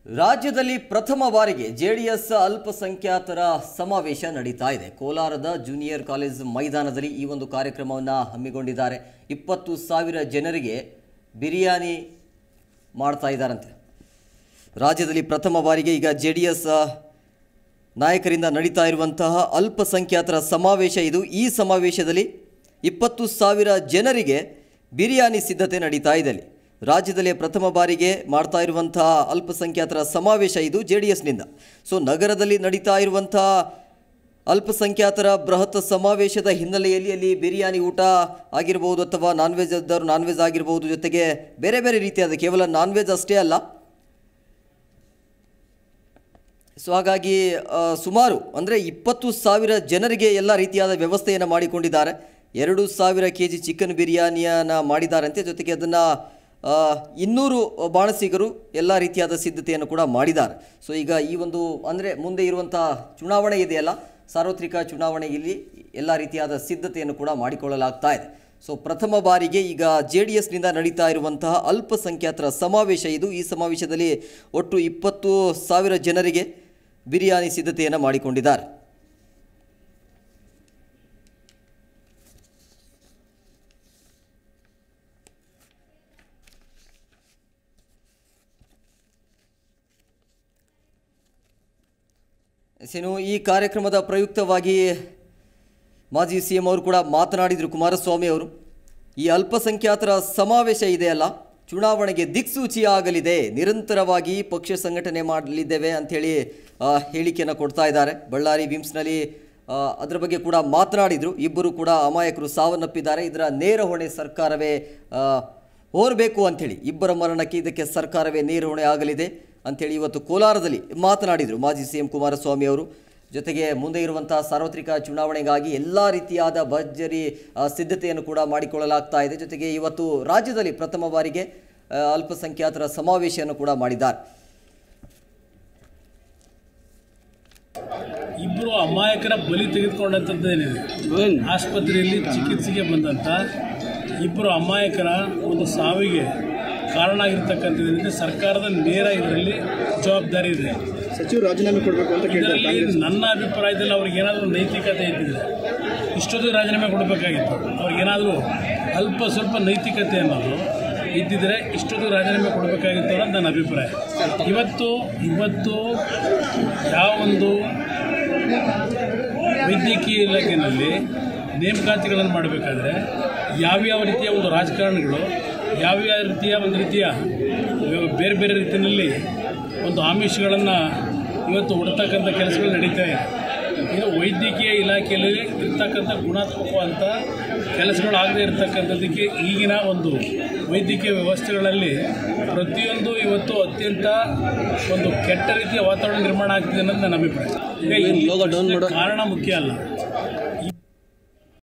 ರಾಜ್ಯದಲ್ಲಿ ಪ್ರಥಮ ಬಾರಿಗೆ ಜೆಡಿಎಸ್ ಅಲ್ಪಸಂಖ್ಯಾತರ ಸಮಾವೇಶ ನಡೀತಾ ಇದೆ ಕೋಲಾರದ ಜೂನಿಯರ್ ಕಾಲೇಜ್ ಮೈದಾನದಲ್ಲಿ ಈ ಒಂದು ಕಾರ್ಯಕ್ರಮವನ್ನು ಹಮ್ಮಿಕೊಂಡಿದ್ದಾರೆ ಇಪ್ಪತ್ತು ಸಾವಿರ ಜನರಿಗೆ ಬಿರಿಯಾನಿ ಮಾಡ್ತಾ ಇದ್ದಾರಂತೆ ರಾಜ್ಯದಲ್ಲಿ ಪ್ರಥಮ ಬಾರಿಗೆ ಈಗ ಜೆ ಡಿ ಎಸ್ ನಾಯಕರಿಂದ ನಡೀತಾ ಇರುವಂತಹ ಅಲ್ಪಸಂಖ್ಯಾತರ ಸಮಾವೇಶ ಇದು ಈ ಸಮಾವೇಶದಲ್ಲಿ ಇಪ್ಪತ್ತು ಸಾವಿರ ಜನರಿಗೆ ಬಿರಿಯಾನಿ ಸಿದ್ಧತೆ ನಡೀತಾ ಇದೆ ಅಲ್ಲಿ ರಾಜ್ಯದಲ್ಲಿ ಪ್ರಥಮ ಬಾರಿಗೆ ಮಾಡ್ತಾ ಇರುವಂತಹ ಅಲ್ಪಸಂಖ್ಯಾತರ ಸಮಾವೇಶ ಇದು ಜೆ ಡಿ ಎಸ್ನಿಂದ ಸೊ ನಗರದಲ್ಲಿ ನಡೀತಾ ಇರುವಂತಹ ಅಲ್ಪಸಂಖ್ಯಾತರ ಬೃಹತ್ ಸಮಾವೇಶದ ಹಿನ್ನೆಲೆಯಲ್ಲಿ ಅಲ್ಲಿ ಬಿರಿಯಾನಿ ಊಟ ಆಗಿರ್ಬೋದು ಅಥವಾ ನಾನ್ ವೆಜ್ ಇದ್ದವರು ನಾನ್ ವೆಜ್ ಆಗಿರ್ಬೋದು ಜೊತೆಗೆ ಬೇರೆ ಬೇರೆ ರೀತಿಯಾದ ಕೇವಲ ನಾನ್ ವೆಜ್ ಅಷ್ಟೇ ಅಲ್ಲ ಸೊ ಹಾಗಾಗಿ ಆ, ಸುಮಾರು ಅಂದರೆ ಇಪ್ಪತ್ತು ಸಾವಿರ ಜನರಿಗೆ ಎಲ್ಲ ರೀತಿಯಾದ ವ್ಯವಸ್ಥೆಯನ್ನು ಮಾಡಿಕೊಂಡಿದ್ದಾರೆ ಎರಡು ಸಾವಿರ ಕೆ ಜಿ ಚಿಕನ್ ಬಿರಿಯಾನಿಯನ್ನು ಮಾಡಿದ್ದಾರಂತೆ ಜೊತೆಗೆ ಅದನ್ನು ಇನ್ನೂರು ಬಾಣಸಿಗರು ಎಲ್ಲ ರೀತಿಯಾದ ಸಿದ್ಧತೆಯನ್ನು ಕೂಡ ಮಾಡಿದ್ದಾರೆ ಸೊ ಈಗ ಈ ಒಂದು ಅಂದರೆ ಮುಂದೆ ಇರುವಂಥ ಚುನಾವಣೆ ಇದೆಯಲ್ಲ ಸಾರ್ವತ್ರಿಕ ಚುನಾವಣೆ ಇಲ್ಲಿ ಎಲ್ಲ ರೀತಿಯಾದ ಸಿದ್ಧತೆಯನ್ನು ಕೂಡ ಮಾಡಿಕೊಳ್ಳಲಾಗ್ತಾ ಇದೆ ಸೊ ಪ್ರಥಮ ಬಾರಿಗೆ ಈಗ ಜೆ ಡಿ ಎಸ್ನಿಂದ ನಡೀತಾ ಇರುವಂತಹ ಅಲ್ಪಸಂಖ್ಯಾತರ ಸಮಾವೇಶ ಇದು ಈ ಸಮಾವೇಶದಲ್ಲಿ ಒಟ್ಟು ಇಪ್ಪತ್ತು ಸಾವಿರ ಜನರಿಗೆ ಬಿರಿಯಾನಿ ಸಿದ್ಧತೆಯನ್ನು ಮಾಡಿಕೊಂಡಿದ್ದಾರೆ ಇನ್ನು ಈ ಕಾರ್ಯಕ್ರಮದ ಪ್ರಯುಕ್ತವಾಗಿ ಮಾಜಿ ಸಿ ಎಂ ಅವರು ಕೂಡ ಮಾತನಾಡಿದರು ಕುಮಾರಸ್ವಾಮಿ ಅವರು ಈ ಅಲ್ಪಸಂಖ್ಯಾತರ ಸಮಾವೇಶ ಇದೆಯಲ್ಲ ಚುನಾವಣೆಗೆ ದಿಕ್ಸೂಚಿಯಾಗಲಿದೆ ನಿರಂತರವಾಗಿ ಪಕ್ಷ ಸಂಘಟನೆ ಮಾಡಲಿದ್ದೇವೆ ಅಂಥೇಳಿ ಆ, ಹೇಳಿಕೆಯನ್ನು ಕೊಡ್ತಾ ಇದ್ದಾರೆ ಬಳ್ಳಾರಿ ವಿಮ್ಸ್ನಲ್ಲಿ ಆ, ಅದರ ಬಗ್ಗೆ ಕೂಡ ಮಾತನಾಡಿದರು ಇಬ್ಬರು ಕೂಡ ಅಮಾಯಕರು ಸಾವನ್ನಪ್ಪಿದ್ದಾರೆ ಇದರ ನೇರ ಹೊಣೆ ಸರ್ಕಾರವೇ ಆ, ಹೋರಬೇಕು ಅಂಥೇಳಿ ಇಬ್ಬರ ಮರಣಕ್ಕೆ ಇದಕ್ಕೆ ಸರ್ಕಾರವೇ ನೇರ ಹೊಣೆ ಆಗಲಿದೆ ಅಂಥೇಳಿ ಇವತ್ತು ಕೋಲಾರದಲ್ಲಿ ಮಾತನಾಡಿದರು ಮಾಜಿ ಸಿ ಎಂ ಕುಮಾರಸ್ವಾಮಿ ಅವರು ಜೊತೆಗೆ ಮುಂದೆ ಇರುವಂತಹ ಸಾರ್ವತ್ರಿಕ ಚುನಾವಣೆಗಾಗಿ ಎಲ್ಲ ರೀತಿಯಾದ ಭರ್ಜರಿ ಆ, ಸಿದ್ಧತೆಯನ್ನು ಕೂಡ ಮಾಡಿಕೊಳ್ಳಲಾಗ್ತಾ ಇದೆ ಜೊತೆಗೆ ಇವತ್ತು ರಾಜ್ಯದಲ್ಲಿ ಪ್ರಥಮ ಬಾರಿಗೆ ಆ, ಅಲ್ಪಸಂಖ್ಯಾತರ ಸಮಾವೇಶವನ್ನು ಕೂಡ ಮಾಡಿದ್ದಾರೆ ಇಬ್ಬರು ಅಮಾಯಕರ ಬಲಿ ತೆಗೆದುಕೊಂಡಂಥದ್ದೇನಿದೆ ಆಸ್ಪತ್ರೆಯಲ್ಲಿ ಚಿಕಿತ್ಸೆಗೆ ಬಂದಂಥ ಇಬ್ಬರು ಅಮಾಯಕರ ಒಂದು ಸಾವಿಗೆ ಕಾರಣ ಆಗಿರ್ತಕ್ಕಂಥದ್ರಿಂದ ಸರ್ಕಾರದ ನೇರ ಇದರಲ್ಲಿ ಜವಾಬ್ದಾರಿ ಇದೆ ಸಚಿವರು ರಾಜೀನಾಮೆ ಕೊಡಬೇಕು ಅಂತ ಕೇಳ್ತಾರೆ ಇದರಲ್ಲಿ ನನ್ನ ಅಭಿಪ್ರಾಯದಲ್ಲಿ ಅವ್ರಿಗೆ ಏನಾದರೂ ನೈತಿಕತೆ ಇದ್ದಿದ್ರೆ ಇಷ್ಟೊತ್ತಿಗೆ ರಾಜೀನಾಮೆ ಕೊಡಬೇಕಾಗಿತ್ತು ಅವ್ರಿಗೇನಾದರೂ ಅಲ್ಪ ಸ್ವಲ್ಪ ನೈತಿಕತೆ ಅನ್ನೋದು ಇದ್ದಿದ್ರೆ ಇಷ್ಟೊತ್ತಿಗೆ ರಾಜೀನಾಮೆ ಕೊಡಬೇಕಾಗಿತ್ತು ಅನ್ನೋದು ನನ್ನ ಅಭಿಪ್ರಾಯ ಇವತ್ತು ಇವತ್ತು ಯಾವ ಒಂದು ವೈದ್ಯಕೀಯ ಇಲಾಖೆಯಲ್ಲಿ ನೇಮಕಾತಿಗಳನ್ನು ಮಾಡಬೇಕಾದ್ರೆ ಯಾವ್ಯಾವ ರೀತಿಯ ಒಂದು ರಾಜಕಾರಣಿಗಳು ಯಾವ್ಯಾವ ರೀತಿಯ ಒಂದು ರೀತಿಯ ಬೇರೆ ಬೇರೆ ರೀತಿಯಲ್ಲಿ ಒಂದು ಆಮಿಷಗಳನ್ನು ಇವತ್ತು ಹೊಡ್ತಕ್ಕಂಥ ಕೆಲಸಗಳು ನಡೀತಾ ಇದೆ ಇದು ವೈದ್ಯಕೀಯ ಇಲಾಖೆಯಲ್ಲಿ ಇರ್ತಕ್ಕಂಥ ಗುಣಾತ್ಮಕವಂಥ ಕೆಲಸಗಳು ಆಗದೇ ಇರತಕ್ಕಂಥದ್ದಕ್ಕೆ ಈಗಿನ ಒಂದು ವೈದ್ಯಕೀಯ ವ್ಯವಸ್ಥೆಗಳಲ್ಲಿ ಪ್ರತಿಯೊಂದು ಇವತ್ತು ಅತ್ಯಂತ ಒಂದು ಕೆಟ್ಟ ರೀತಿಯ ವಾತಾವರಣ ನಿರ್ಮಾಣ ಆಗ್ತಿದೆ ಅನ್ನೋದು ನನ್ನ ಅಭಿಪ್ರಾಯ ಈಗ ಇಲ್ಲಿ ಕಾರಣ ಮುಖ್ಯ ಅಲ್ಲ